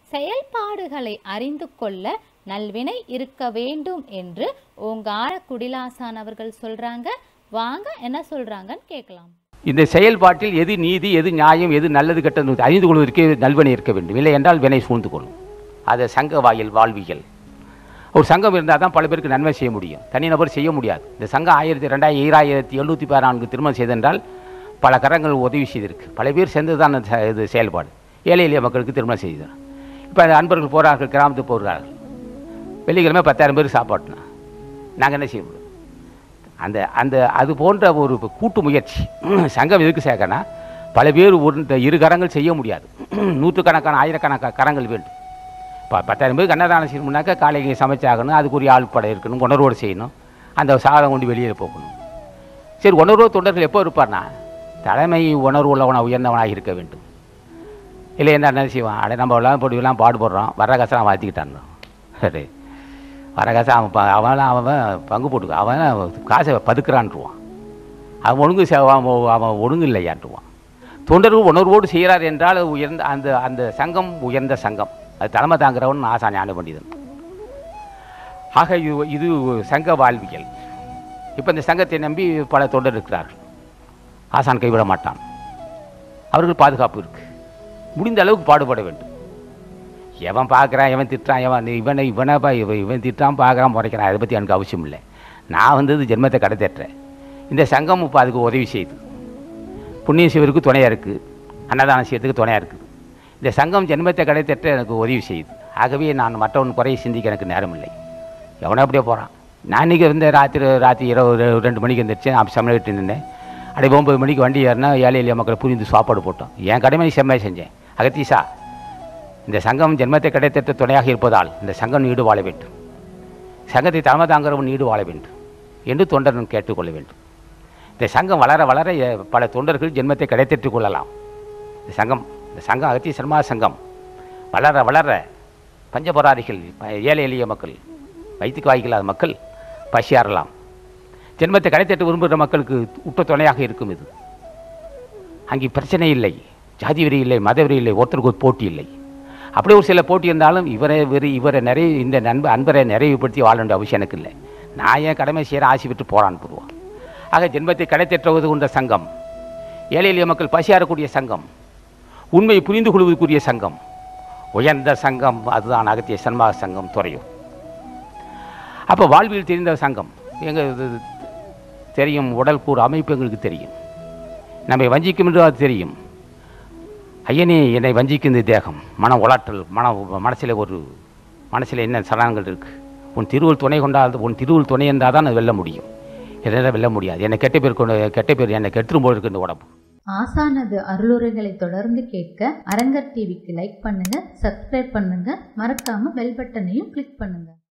செயல்பாடுகளை அறிந்து கொள்ள நல்வினை இருக்க வேண்டும் என்று ஓங்கார குடிலாசான் அவர்கள் சொல்றாங்க வாங்க என்ன சொல்றாங்கன்னு கேட்கலாம் இந்த செயல்பாட்டில் எது நீதி எது நியாயம் எது நல்லது கெட்டது அறிந்து கொள்வதற்கு நல்வினை இருக்க வேண்டும் இல்லை என்றால் வினை சூழ்ந்து கொள்ளும் அது சங்க வாயில் வாழ்வியல் ஒரு சங்கம் இருந்தால் தான் பல பேருக்கு நன்மை செய்ய முடியும் தனிநபர் செய்ய முடியாது இந்த சங்கம் ஆயிரத்தி ரெண்டாயிரம் ஈராயிரத்தி எழுநூற்றி பதினான்கு திருமணம் செய்தென்றால் பல கரங்கள் உதவி செய்திருக்கு பல பேர் சேர்ந்து தான் அந்த ச- இது செயல்பாடு ஏழை எளிய மக்களுக்கு திருமணம் செய்தார் இப்போ அன்பர்கள் போகிறார்கள் கிராமத்துக்கு போகிறார்கள் வெள்ளிக்கிழமை பத்தாயிரம் பேர் சாப்பாட்டுனா நாங்கள் என்ன செய்ய முடியும் அந்த அந்த அது போன்ற ஒரு கூட்டு முயற்சி சங்கம் எதுக்கு சேர்க்கனா பல பேர் ஒரு இந்த இரு கரங்கள் செய்ய முடியாது நூற்றுக்கணக்கான ஆயிரக்கணக்கான கரங்கள் வேண்டும் இப்போ பத்தாயிரம் பேருக்கு அன்னதானம் செய்யணும்னாக்கா காலைக்கு சமைச்சாகணும் அதுக்குரிய ஆள் படை இருக்கணும் உணர்வோடு செய்யணும் அந்த சாதம் கொண்டு வெளியே போகணும் சரி உணர்வு தொண்டர்கள் எப்போ இருப்பார்னா தலைமை உணர்வு உள்ளவனாக உயர்ந்தவனாக இருக்க வேண்டும் இல்லை என்ன என்ன செய்வான் அட நம்ம எல்லாம் போட்டுலாம் பாடுபடுறோம் வர்ற காசை அவன் மாற்றிக்கிட்டான் சரி வர காசை அவன் ப- அவன்லாம் அவன் பங்கு போட்டுக்க அவன் காசை பதுக்குறான்ருவான் அவன் ஒழுங்கு செ- அவன் அவன் ஒழுங்கு இல்லையான்றுவான் தொண்டர்கள் உணர்வோடு செய்கிறார் என்றால் அது உயர்ந்த அந்த அந்த சங்கம் உயர்ந்த சங்கம் அது தலைமை தாங்குறவன் ஆசா ஞான பண்டிதன் ஆக இது இது சங்க வாழ்வியல் இப்போ இந்த சங்கத்தை நம்பி பல தொண்டர் இருக்கிறார்கள் ஆசான் கைவிட மாட்டான் அவர்கள் பாதுகாப்பு இருக்கு முடிந்த அளவுக்கு பாடுபட வேண்டும் எவன் பார்க்குறான் எவன் திட்டுறான் எவன் இவனை இவனை பா இவன் இவன் திட்டுறான் பார்க்குறான் முறைக்கிறான் அதை பற்றி எனக்கு அவசியம் இல்லை நான் வந்தது ஜென்மத்தை கடை தேட்டுறேன் இந்த சங்கம் இப்போ அதுக்கு உதவி செய்யுது புண்ணிய சிவருக்கு துணையாக இருக்குது அன்னதானம் செய்யறதுக்கு துணையாக இருக்குது இந்த சங்கம் ஜென்மத்தை கடை தேற்ற எனக்கு உதவி செய்யுது ஆகவே நான் மற்றவன் குறையை சிந்திக்க எனக்கு நேரம் இல்லை எவனோ அப்படியே போகிறான் நான் இன்றைக்கி வந்து ராத்திரி ராத்திரி இரவு ரெ- ரெண்டு மணிக்கு வந்துருச்சு நான் சமையலிட்டு இருந்தேன் அப்படியே ஒம்பது மணிக்கு வண்டி ஏறினா ஏழை எளிய மக்களை புரிந்து சாப்பாடு போட்டோம் என் கடமை செம்மையாக செஞ்சேன் அகத்தீசா இந்த சங்கம் ஜென்மத்தை கிடைத்த துணையாக இருப்பதால் இந்த சங்கம் நீடு வாழ வேண்டும் சங்கத்தை தலைமை தாங்கிறவன் நீடு வாழ வேண்டும் என்று தொண்டர்கள் கேட்டுக்கொள்ள வேண்டும் இந்த சங்கம் வளர வளர எ- பல தொண்டர்கள் ஜென்மத்தை கிடைத்திட்டுக் கொள்ளலாம் இந்த சங்கம் இந்த சங்கம் அகத்திய சர்மா சங்கம் வளர வளர பஞ்சபராதிகள் ப- ஏழை எளிய மக்கள் வயிற்றுக்கு வாய்க்கலாத மக்கள் பசியாறலாம் ஜென்மத்தை கிடைத்திட்டு விரும்புகிற மக்களுக்கு உற்ற துணையாக இருக்கும் இது அங்கே பிரச்சனை இல்லை ஜாதி வெறி இல்லை மத வெறி இல்லை ஒருத்தருக்கு ஒரு போட்டி இல்லை அப்படியே ஒரு சில போட்டி இருந்தாலும் இவரை வெறி இவரை நிறைய இந்த நண்ப அன்பரை நிறைவுபடுத்தி வாழ வேண்டிய அவசியம் எனக்கு இல்லை நான் என் கடமை செய்கிற ஆசி விட்டு போறான்னு போடுவான் ஆக ஜென்மத்தை கடைத்தேற்றுவது கொண்ட சங்கம் ஏழை எளிய மக்கள் பசியாறக்கூடிய சங்கம் உண்மையை புரிந்து கொள்வதற்குரிய சங்கம் உயர்ந்த சங்கம் அதுதான் அகத்திய சன்மாக சங்கம் துறையும் அப்போ வாழ்வில் தெரிந்த சங்கம் எங்கள் தெரியும் உடல் கூறு அமைப்பு எங்களுக்கு தெரியும் நம்மை வஞ்சிக்கும் என்று அது தெரியும் ஐயனே என்னை வஞ்சிக்கும் இந்த தேகம் மன உலாற்றல் மன மனசில் ஒரு மனசில் என்ன சலனங்கள் இருக்குது உன் திருவுள் துணை கொண்டால் உன் திருவுள் துணை இருந்தால் தான் அது வெல்ல முடியும் என்னால் வெல்ல முடியாது என்னை கெட்ட பேர் கொண்டு கெட்ட பேர் என்னை கெட்டுரும் போல் இருக்கு இந்த உடம்பு ஆசானது அருளுரைகளை தொடர்ந்து கேட்க அரங்கர் டிவிக்கு லைக் பண்ணுங்க சப்ஸ்கிரைப் பண்ணுங்க மறக்காம பெல் பட்டனையும் கிளிக் பண்ணுங்க